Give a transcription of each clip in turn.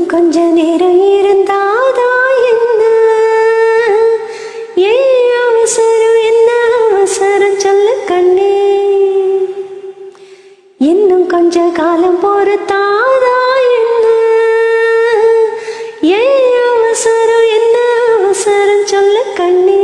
கொஞ்ச நேரம் இருந்தாதா என்ன ஏன் அவசரம் என்ன அவசரம் சொல்ல கண்ணே இன்னும் கொஞ்ச காலம் பொறுத்தாதா என்ன ஏன் அவசரம் என்ன அவசரம் சொல்ல கண்ணே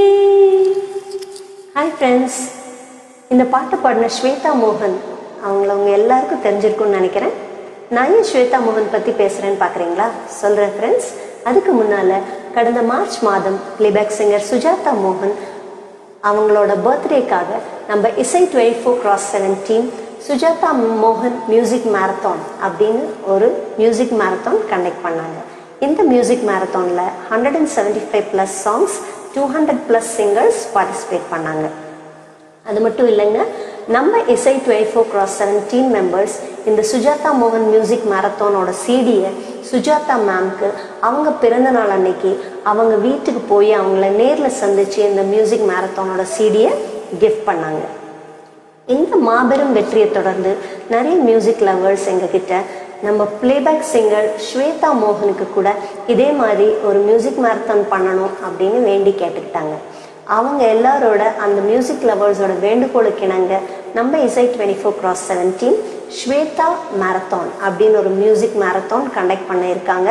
ஹாய் ஃப்ரெண்ட்ஸ் இந்த பாட்டு பாடின ஸ்வேதா மோகன் அவங்கள உங்க எல்லாருக்கும் தெரிஞ்சிருக்கும்னு நினைக்கிறேன் நான் ஏன் ஸ்வேதா மோகன் பற்றி பேசுகிறேன்னு பார்க்குறீங்களா சொல்கிறேன் ஃப்ரெண்ட்ஸ் அதுக்கு முன்னால் கடந்த மார்ச் மாதம் பிளேபேக் சிங்கர் சுஜாதா மோகன் அவங்களோட பர்த்டேக்காக நம்ம Isai twenty four cross seventeen Sujatha மோகன் மியூசிக் மேரத்தான் அப்படின்னு ஒரு மியூசிக் மேரத்தான் கண்டக்ட் பண்ணாங்க இந்த மியூசிக் மேரத்தானில் hundred and seventy five plus songs two hundred plus singers participate பண்ணாங்க அது மட்டும் இல்லைங்க நம்ம Isai twenty four cross seventeen members இந்த சுஜாதா மோகன் மியூசிக் மேரத்தானோட சிடியை சுஜாதா மேம்க்கு அவங்க பிறந்த நாள் அன்னைக்கு அவங்க வீட்டுக்கு போய் அவங்கள நேரில் சந்திச்சு இந்த மியூசிக் மேரத்தானோட சிடியை கிஃப்ட் பண்ணாங்க இந்த மாபெரும் வெற்றியை தொடர்ந்து நிறைய மியூசிக் லவர்ஸ் எங்ககிட்ட நம்ம பிளேபேக் சிங்கர் ஸ்வேதா மோகனுக்கு கூட இதே மாதிரி ஒரு மியூசிக் மேரத்தான் பண்ணணும் அப்படின்னு வேண்டி கேட்டுக்கிட்டாங்க அவங்க எல்லாரோட அந்த மியூசிக் லவர்ஸோட வேண்டுகோளுக்கு இணங்க நம்ம Isai twenty four cross seventeen Shweta marathon அப்படின்னு ஒரு மியூசிக் மேரத்தான் கண்டக்ட் பண்ணியிருக்காங்க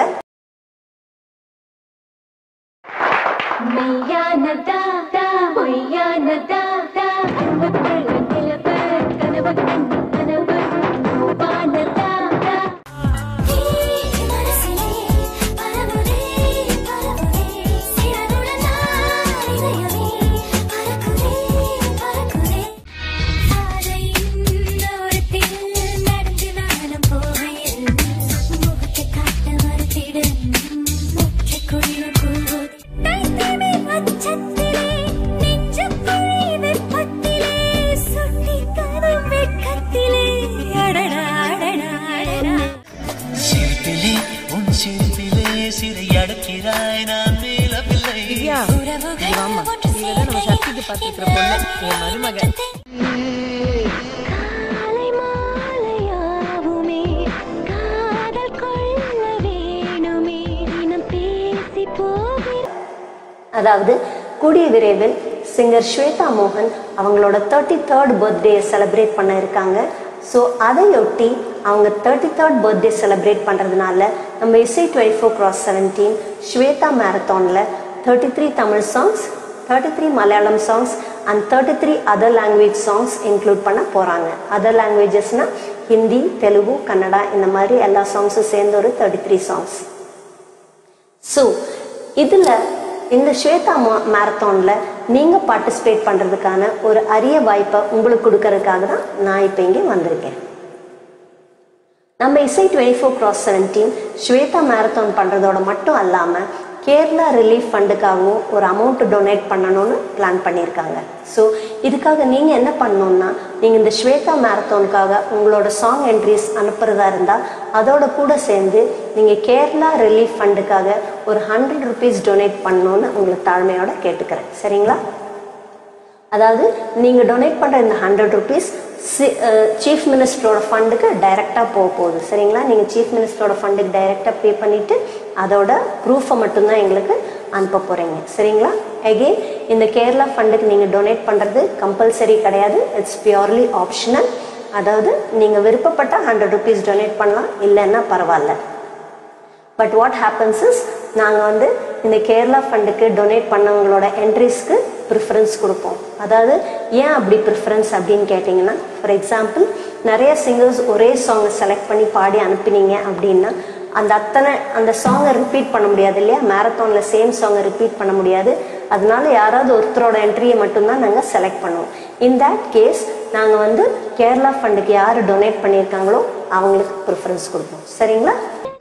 மெய்யானதா தா பொய்யானதா தா அன்புக்குள்ள நிலவு கனவு கனவு வானதா தா மனசிலே பரமுதே பரமுதே சிறகுடன் இதயமே பறக்குதே பறக்குதே பாதையின் ஓரத்தில் நடந்து நானும் போகையில் முகத்தை காட்ட மறுத்திடும் முற்றைக்குள்ள கூறுவது தைத்தமே அச்சத்திலே நெஞ்சுக்குழி வெப்பத்திலே சுட்டி தரும் வெட்கத்திலே அடடா அடடா அடடா சிரிப்பிலே உன் சிரிப்பிலே சிறை அடக்கிறாய் நான் மேலவில்லை திவ்யா இங்க வாம்மா இவதான் நம்ம சக்திக்கு பார்த்துருக்கிற பொண்ணு என் மருமக காலை மாலையாவுமே காதல் கொள்ள வேணுமே தினம் பேசி போகிற அதாவது கூடிய விரைவில் சிங்கர் ஸ்வேதா மோகன் அவங்களோட தேர்ட்டி தேர்ட் பர்த்டே செலிப்ரேட் பண்ண இருக்காங்க ஸோ அதையொட்டி அவங்க தேர்ட்டி தேர்ட் பர்த்டே செலிப்ரேட் பண்ணுறதுனால நம்ம Isai twenty four cross seventeen Shweta மேரத்தானில் thirty three Tamil songs thirty three Malayalam songs and thirty three other language songs include பண்ண போகிறாங்க அதர் லாங்குவேஜஸ்னால் ஹிந்தி தெலுங்கு கன்னடா இந்த மாதிரி எல்லா சாங்ஸும் சேர்ந்து ஒரு தேர்ட்டி த்ரீ சாங்ஸ் ஸோ இதில் இந்த ஸ்வேதா மேரத்தானில் நீங்கள் பார்ட்டிசிபேட் பண்ணுறதுக்கான ஒரு அரிய வாய்ப்பை உங்களுக்கு கொடுக்கறதுக்காக தான் நான் இப்போ இங்கே வந்திருக்கேன் நம்ம Isai twenty four cross seventeen Shweta marathon பண்ணுறதோட மட்டும் அல்லாமல் கேரளா ரிலீஃப் ஃபண்டுக்காகவும் ஒரு அமௌண்ட் டொனேட் பண்ணணும்னு பிளான் பண்ணியிருக்காங்க ஸோ இதுக்காக நீங்கள் என்ன பண்ணணும்னா நீங்கள் இந்த ஸ்வேதா மேரத்தானுக்காக உங்களோட சாங் என்ட்ரிஸ் அனுப்புகிறதா இருந்தால் அதோட கூட சேர்ந்து நீங்கள் கேரளா ரிலீஃப் ஃபண்டுக்காக ஒரு ஹண்ட்ரட் ருபீஸ் டொனேட் பண்ணணும்னு உங்களுக்கு தாழ்மையோட கேட்டுக்கிறேன் சரிங்களா அதாவது நீங்கள் டொனேட் பண்ணுற இந்த ஹண்ட்ரட் ருபீஸ் சீஃப் மினிஸ்டரோட ஃபண்டுக்கு டைரெக்டாக போக போகுது சரிங்களா நீங்கள் சீஃப் மினிஸ்டரோட ஃபண்டுக்கு டைரெக்டாக பே பண்ணிவிட்டு அதோட ப்ரூஃபை மட்டும்தான் எங்களுக்கு அனுப்ப போகிறீங்க சரிங்களா அகெயின் இந்த கேரளா ஃபண்டுக்கு நீங்கள் டொனேட் பண்ணுறது கம்பல்சரி கிடையாது இட்ஸ் பியூர்லி ஆப்ஷனல் அதாவது நீங்கள் விருப்பப்பட்டால் ஹண்ட்ரட் ருபீஸ் டொனேட் பண்ணலாம் இல்லைன்னா பரவாயில்ல பட் வாட் ஹேப்பன்ஸ் இஸ் நாங்கள் வந்து இந்த கேரளா ஃபண்டுக்கு டொனேட் பண்ணவங்களோட என்ட்ரிஸ்க்கு ப்ரிஃபரன்ஸ் கொடுப்போம் அதாவது ஏன் அப்படி ப்ரிஃபரன்ஸ் அப்படின்னு கேட்டிங்கன்னா ஃபார் எக்ஸாம்பிள் நிறைய சிங்கர்ஸ் ஒரே சாங்கை செலக்ட் பண்ணி பாடி அனுப்பினீங்க அப்படின்னா அந்த அத்தனை அந்த சாங்கை ரிப்பீட் பண்ண முடியாது இல்லையா மேரத்தானில் சேம் சாங்கை ரிப்பீட் பண்ண முடியாது அதனால யாராவது ஒருத்தரோட என்ட்ரியை மட்டும்தான் நாங்கள் செலக்ட் பண்ணுவோம் இன் தட் கேஸ் நாங்கள் வந்து கேரளா ஃபண்டுக்கு யார் டொனேட் பண்ணியிருக்காங்களோ அவங்களுக்கு ப்ரிஃபரன்ஸ் கொடுப்போம் சரிங்களா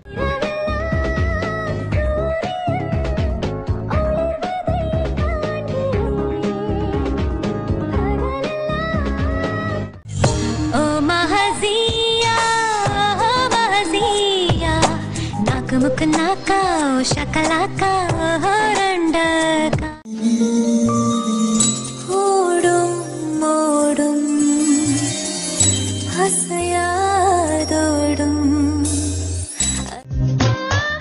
ஓ மஹசியா ஓ மஹசியா நாக்கு முக்கு நாக்கா ஓ ஷக்கலாக்கா ஓ ரெண்டக்கா ஓடும் ஓடும் அசையாதோடும்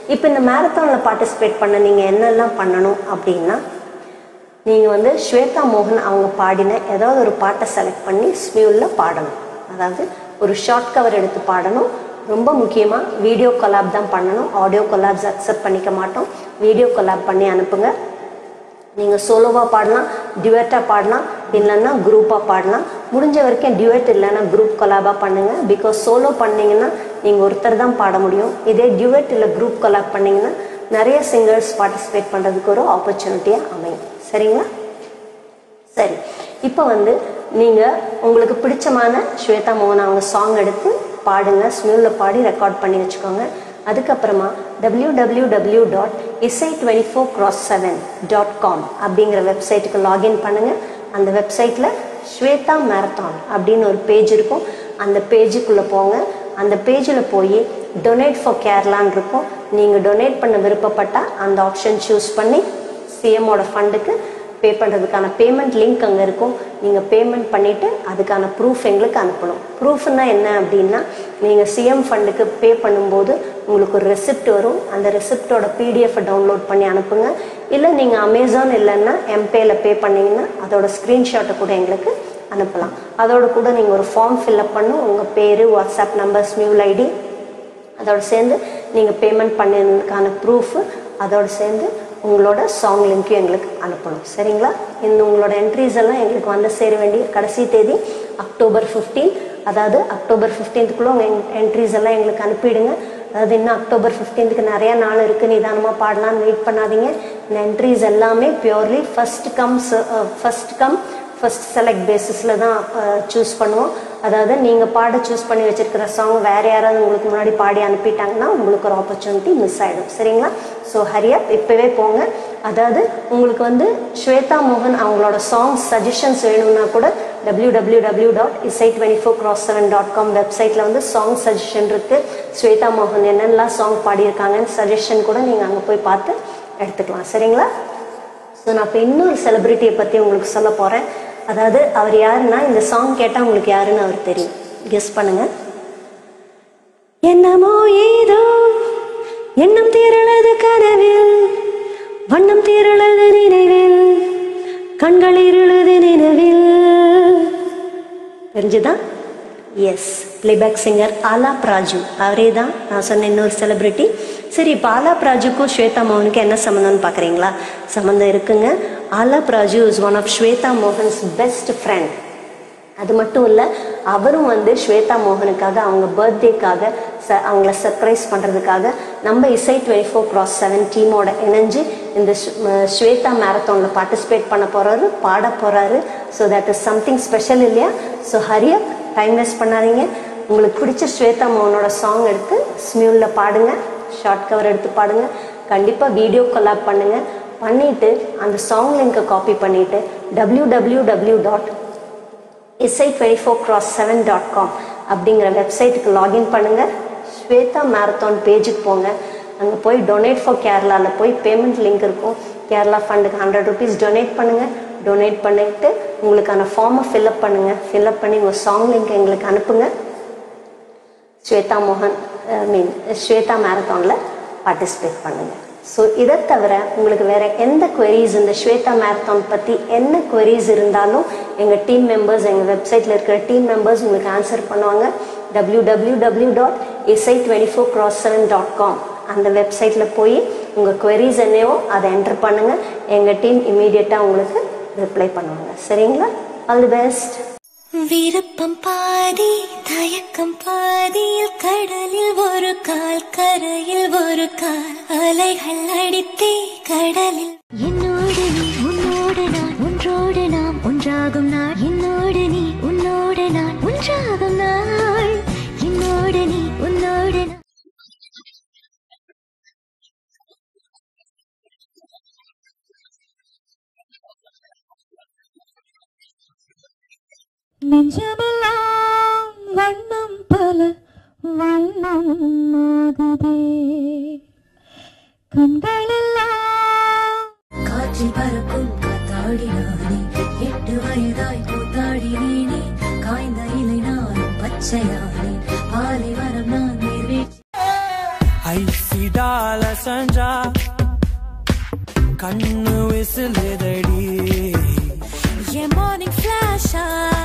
இப்போ இந்த மேரத்தானில் பார்ட்டிசிபேட் பண்ண நீங்கள் என்னெல்லாம் பண்ணணும் அப்படின்னா நீங்கள் வந்து ஸ்வேதா மோகன் அவங்க பாடின ஏதாவது ஒரு பாட்டை செலக்ட் பண்ணி ஸ்மியூலில் பாடணும் அதாவது ஒரு ஷார்ட் கவர் எடுத்து பாடணும் ரொம்ப முக்கியமாக வீடியோ கொலாப் தான் பண்ணணும் ஆடியோ கொலாப்ஸ் அக்செப்ட் பண்ணிக்க மாட்டோம் வீடியோ கொலாப் பண்ணி அனுப்புங்க நீங்கள் சோலோவாக பாடலாம் டியூட்டாக பாடலாம் இல்லைன்னா குரூப்பாக பாடலாம் முடிஞ்ச வரைக்கும் டியூட் இல்லைன்னா குரூப் கொலாபாக பண்ணுங்கள் பிகாஸ் சோலோ பண்ணீங்கன்னா நீங்கள் ஒருத்தர் தான் பாட முடியும் இதே டியூட் இல்லை குரூப் கொலாப் பண்ணீங்கன்னா நிறைய சிங்கர்ஸ் பார்ட்டிசிபேட் பண்ணுறதுக்கு ஒரு ஆப்பர்ச்சுனிட்டியாக அமையும் சரிங்களா சரி இப்போ வந்து நீங்கள் உங்களுக்கு பிடிச்சமான ஸ்வேதா மோகன் அவங்க சாங் எடுத்து பாடுங்க ஸ்மியூலில் பாடி ரெக்கார்ட் பண்ணி வச்சுக்கோங்க அதுக்கப்புறமா W W W dot Isai twenty four cross seven dot com அப்படிங்கிற வெப்சைட்டுக்கு லாகின் பண்ணுங்கள் அந்த வெப்சைட்டில் ஸ்வேதா மேரத்தான் அப்படின்னு ஒரு பேஜ் இருக்கும் அந்த பேஜுக்குள்ளே போங்க அந்த பேஜில் போய் டொனேட் ஃபார் கேரளான்னு இருக்கும் நீங்கள் டொனேட் பண்ண விருப்பப்பட்டால் அந்த ஆப்ஷன் சூஸ் பண்ணி சிஎம்மோட ஃபண்டுக்கு பே பண்ணுறதுக்கான பேமெண்ட் லிங்க் அங்கே இருக்கும் நீங்கள் பேமெண்ட் பண்ணிவிட்டு அதுக்கான ப்ரூஃப் எங்களுக்கு அனுப்பணும் ப்ரூஃப்னா என்ன அப்படின்னா நீங்கள் சிஎம் ஃபண்டுக்கு பே பண்ணும்போது உங்களுக்கு ஒரு ரெசிப்ட் வரும் அந்த ரெசிப்டோட பிடிஎஃப் டவுன்லோட் பண்ணி அனுப்புங்க இல்லை நீங்கள் அமேசான் இல்லைன்னா எம்பேல பே பண்ணீங்கன்னா அதோட ஸ்க்ரீன்ஷாட்டை கூட எங்களுக்கு அனுப்பலாம் அதோட கூட நீங்கள் ஒரு ஃபார்ம் ஃபில்அப் பண்ணும் உங்கள் பேர் வாட்ஸ்அப் நம்பர் ஸ்மியூல் ஐடி அதோட சேர்ந்து நீங்கள் பேமெண்ட் பண்ணதுக்கான ப்ரூஃபு அதோட சேர்ந்து உங்களோட சாங் லிங்க்கையும் எங்களுக்கு அனுப்பணும் சரிங்களா இந்த உங்களோட என்ட்ரிஸ் எல்லாம் எங்களுக்கு வந்து சேர வேண்டிய கடைசி தேதி அக்டோபர் 15 அதாவது அக்டோபர் 15 குள்ள உங்கள் என்ட்ரிஸ் எல்லாம் எங்களுக்கு அனுப்பிடுங்க அதாவது இன்னும் அக்டோபர் 15க்கு நிறைய நாள் இருக்குது நிதானமாக பாடலாம்னு வெயிட் பண்ணாதீங்க இந்த என்ட்ரிஸ் எல்லாமே purely first come first come first select பேசிஸில் தான் சூஸ் பண்ணுவோம் அதாவது நீங்கள் பாட சூஸ் பண்ணி வச்சிருக்கிற சாங் வேறு யாராவது உங்களுக்கு முன்னாடி பாடி அனுப்பிட்டாங்கன்னா உங்களுக்கு ஒரு ஆப்பர்ச்சுனிட்டி மிஸ் ஆகிடும் சரிங்களா ஸோ ஹரியப் இப்போவே போங்க அதாவது உங்களுக்கு வந்து ஸ்வேதா மோகன் அவங்களோட சாங்ஸ் சஜஷன்ஸ் வேணும்னா கூட W W W dot Isai twenty four cross seven dot com வெப்சைட்டில் வந்து சாங் சஜஷன் இருக்குது ஸ்வேதா மோகன் என்னென்னலாம் சாங் பாடியிருக்காங்கன்னு சஜஷன் கூட நீங்கள் அங்கே போய் பார்த்து எடுத்துக்கலாம் சரிங்களா ஸோ நான் இப்போ இன்னொரு செலிபிரிட்டியை பற்றி உங்களுக்கு சொல்ல போகிறேன் அதாவது அவர் யாருன்னா இந்த சாங் கேட்டால் உங்களுக்கு யாருன்னு அவர் தெரியும் கெஸ் பண்ணுங்க என்னமோ ஏதோ எண்ணம் தீரளது கனவில் வண்ணம் தீரளது நினைவில் கண்கள் இருளது நினைவில் தெரிஞ்சுதா yes playback singer Alaap Raju அவரே தான் நான் சொன்ன இன்னொரு செலிபிரிட்டி சரி இப்போ ஆலாப் ராஜுக்கும் ஸ்வேதா மோகனுக்கு என்ன சம்மந்தம்னு பார்க்குறீங்களா சம்மந்தம் இருக்குங்க Alaap Raju is one of Shweta Mohan's best friend அது மட்டும் இல்லை அவரும் வந்து ஸ்வேதா மோகனுக்காக அவங்க பர்த்டேக்காக ச அவங்கள சர்ப்ரைஸ் பண்ணுறதுக்காக நம்ம Isai twenty four cross seven டீமோட இணைஞ்சு இந்த ஸ்- ம- ஸ்வேதா மேரத்தானில் பார்ட்டிசிபேட் பண்ண போகிறாரு பாட போகிறாரு so that is something special இல்லையா ஸோ ஹரியப் டைம் வேஸ்ட் பண்ணாதீங்க உங்களுக்கு பிடிச்ச ஸ்வேதா மோகனோட சாங் எடுத்து ஸ்மியூலில் பாடுங்க ஷார்ட் கவர் எடுத்து பாடுங்க கண்டிப்பாக வீடியோ கொலாப் பண்ணுங்கள் பண்ணிவிட்டு அந்த சாங் லிங்கை காப்பி பண்ணிவிட்டு W W W dot Isai twenty four cross seven dot com அப்படிங்கிற வெப்சைட்டுக்கு லாகின் பண்ணுங்கள் ஸ்வேதா மேரத்தான் பேஜுக்கு போங்க அங்கே போய் டொனேட் ஃபார் கேரளாவில் போய் பேமெண்ட் லிங்க் இருக்கும் கேரளா ஃபண்டுக்கு ஹண்ட்ரட் ருபீஸ் டொனேட் பண்ணுங்கள் டொனேட் பண்ணிட்டு உங்களுக்கான ஃபார்மை ஃபில்அப் பண்ணுங்கள் ஃபில்அப் பண்ணி உங்கள் சாங் லிங்க் எங்களுக்கு அனுப்புங்க ஸ்வேதா மோகன் ஐ மீன் ஸ்வேதா மேரத்தானில் பார்ட்டிசிபேட் பண்ணுங்க ஸோ இதை தவிர உங்களுக்கு வேற எந்த queries இந்த ஸ்வேதா மேரத்தான் பற்றி என்ன queries இருந்தாலும் எங்கள் டீம் மெம்பர்ஸ் எங்கள் வெப்சைட்டில் இருக்கிற டீம் மெம்பர்ஸ் உங்களுக்கு ஆன்சர் பண்ணுவாங்க W W W dot Isai twenty four cross seven dot com அந்த வெப்சைட்டில் போய் உங்கள் queries என்னவோ அதை என்டர் பண்ணுங்கள் எங்கள் டீம் இமீடியட்டாக உங்களுக்கு ரிப்ளை பண்ணுவாங்க சரிங்களா ஆல் தி பெஸ்ட் விருப்பம் பாதி தயக்கம் பாதியில் கடலில் ஒரு கால் கரையில் ஒரு கால் அலைகள் அடித்தே கடலில் என்னோடு நீ உன்னோடு நான் ஒன்றோடு நாம் ஒன்றாகும் நாள் என்னோடு நீ உன்னோடு நான் ஒன்றாகும் நாள் என்னோடு நீ உன்னோடு நான் நெஞ்சமெல்லாம் வண்ணம் பல வண்ணம் ஆகுதே கண்களெல்லாம் காற்றில் பறக்கும் காத்தாடினானே எட்டு வயதாய் கூத்தாடினேனே காய்ந்த இலை நானும் பச்சையானே பாலை வரம் நான் நீர்வீழ்ச்சி Ai si dalla அசஞ்சா கண்ணு விசிலுதடி என் மார்னிங் ஃபிளாஷா